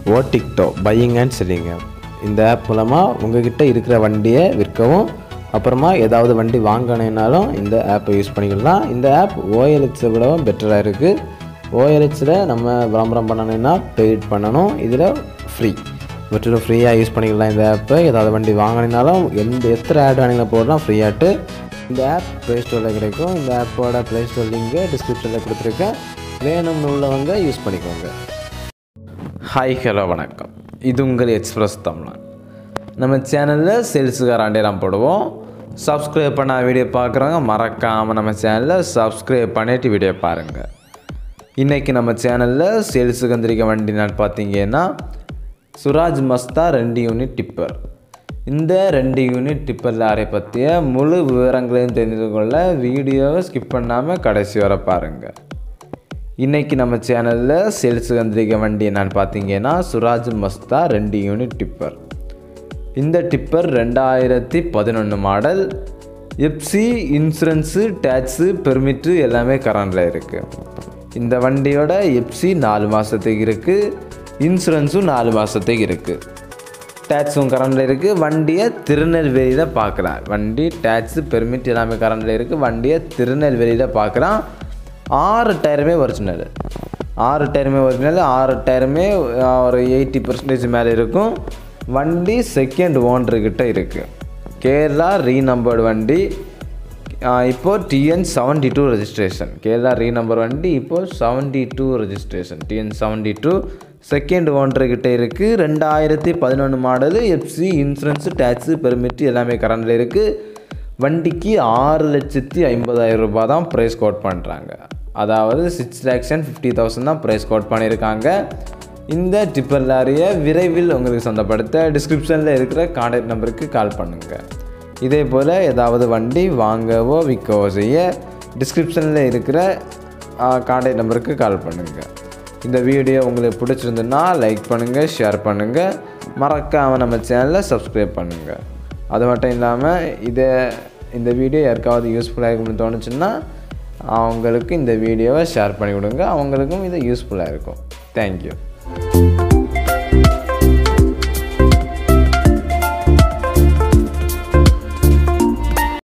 ஓ டிக்டோ buying and selling app இந்த app மூலமாக உங்ககிட்ட இருக்கிற வண்டியை விற்கவும் அப்புறமா ஏதாவது வண்டி வாங்கினேனாலும் இந்த ஆப்பை யூஸ் பண்ணிக்கலாம் இந்த ஆப் ஓஎல்எக்ஸை விடவும் பெட்டராக இருக்குது ஓஎல்எக்ஸில் நம்ம விளம்பரம் பண்ணணும்னா பெய்ட் பண்ணணும் இதில் ஃப்ரீ முற்றிலும் ஃப்ரீயாக யூஸ் பண்ணிக்கலாம் இந்த ஆப்பை ஏதாவது வண்டி வாங்கினாலும் எந்த எத்தனை ஆட் வேணுங்களா போடலாம் ஃப்ரீயாட்டு இந்த ஆப் ப்ளே ஸ்டோரில் கிடைக்கும் இந்த ஆப்போட ப்ளே ஸ்டோர் லிங்கு டிஸ்கிரிப்ஷனில் கொடுத்துருக்கேன் வேணும்னு உள்ளவங்க யூஸ் பண்ணிக்கோங்க ஹாய் ஹலோ வணக்கம் இது உங்கள் எக்ஸ்பிரஸ் தமிழன் நம்ம சேனலில் சேல்ஸுக்கார அண்டையெல்லாம் போடுவோம் சப்ஸ்கிரைப் பண்ண வீடியோ பார்க்குறவங்க மறக்காமல் நம்ம சேனலில் சப்ஸ்கிரைப் பண்ணிட்டு வீடியோ பாருங்கள் இன்றைக்கி நம்ம சேனலில் சேல்ஸுக்கு வந்திருக்க வண்டி நான் பார்த்தீங்கன்னா சுராஜ் மஸ்தா ரெண்டு யூனிட் டிப்பர் இந்த ரெண்டு யூனிட் டிப்பர் லாரை பற்றிய முழு விவரங்களையும் தெரிந்து கொள்ள வீடியோவை ஸ்கிப் பண்ணாமல் கடைசி வரை பாருங்கள் இன்றைக்கி நம்ம சேனலில் சேல்ஸுக்கு வந்திருக்க வண்டி என்னன்னு பார்த்தீங்கன்னா சுராஜ் மஸ்தா ரெண்டு யூனிட் டிப்பர் இந்த டிப்பர் ரெண்டாயிரத்தி பதினொன்று model FC insurance tax permit எல்லாமே கரண்டில் இருக்குது இந்த வண்டியோட எப்சி நாலு மாதத்துக்கு இருக்குது இன்சூரன்ஸும் நாலு மாதத்துக்கு இருக்குது டேக்ஸும் கரண்டில் இருக்குது வண்டியை திருநெல்வேலியில் பார்க்கலாம் வண்டி டேக்ஸு பெர்மிட் எல்லாமே கரண்டில் இருக்குது வண்டியை திருநெல்வேலியில் பார்க்குறான் ஆறு டயருமே ஒரிஜினல் ஆறு டயருமே ஒரிஜினல் ஆறு டயருமே அஹ், ஒரு எயிட்டி பர்சன்டேஜ் மேலே இருக்கும் வண்டி செகண்ட் ஓனர்கிட்ட இருக்குது கேரளா ரீநம்பர்டு வண்டி ஆஹ் இப்போ TN seventy two registration Kerala re number வண்டி இப்போ seventy two registration TN seventy two second ஓனர்கிட்ட இருக்குது ரெண்டாயிரத்தி பதினொன்று model FC insurance tax permit எல்லாமே கரண்டில் இருக்குது வண்டிக்கு ஆறு லட்சத்தி ஐம்பதாயிரம் ரூபாய் தான் ப்ரைஸ் கோட் பண்ணுறாங்க அதாவது six lakhs and fifty thousand தான் ப்ரைஸ் கோட் பண்ணியிருக்காங்க இந்த டிப்பர் லாரியை விரைவில் உங்களுக்கு சொந்தப்படுத்த டிஸ்கிரிப்ஷனில் இருக்கிற கான்டாக்ட் நம்பருக்கு கால் பண்ணுங்கள் இதே போல் ஏதாவது வண்டி வாங்கவோ விற்கவோ செய்ய டிஸ்கிரிப்ஷனில் இருக்கிற கான்டாக்ட் நம்பருக்கு கால் பண்ணுங்கள் இந்த வீடியோ உங்களுக்கு பிடிச்சிருந்துன்னா லைக் பண்ணுங்கள் ஷேர் பண்ணுங்கள் மறக்காமல் நம்ம சேனலை சப்ஸ்கிரைப் பண்ணுங்கள் அது மட்டும் இல்லாமல் இதை இந்த வீடியோ யாருக்காவது யூஸ்ஃபுல்லாக இருக்கும்னு தோணுச்சுன்னா அவங்களுக்கு இந்த வீடியோவை ஷேர் பண்ணி விடுங்க அவங்களுக்கும் இது யூஸ்ஃபுல்லாக இருக்கும் தேங்க்யூ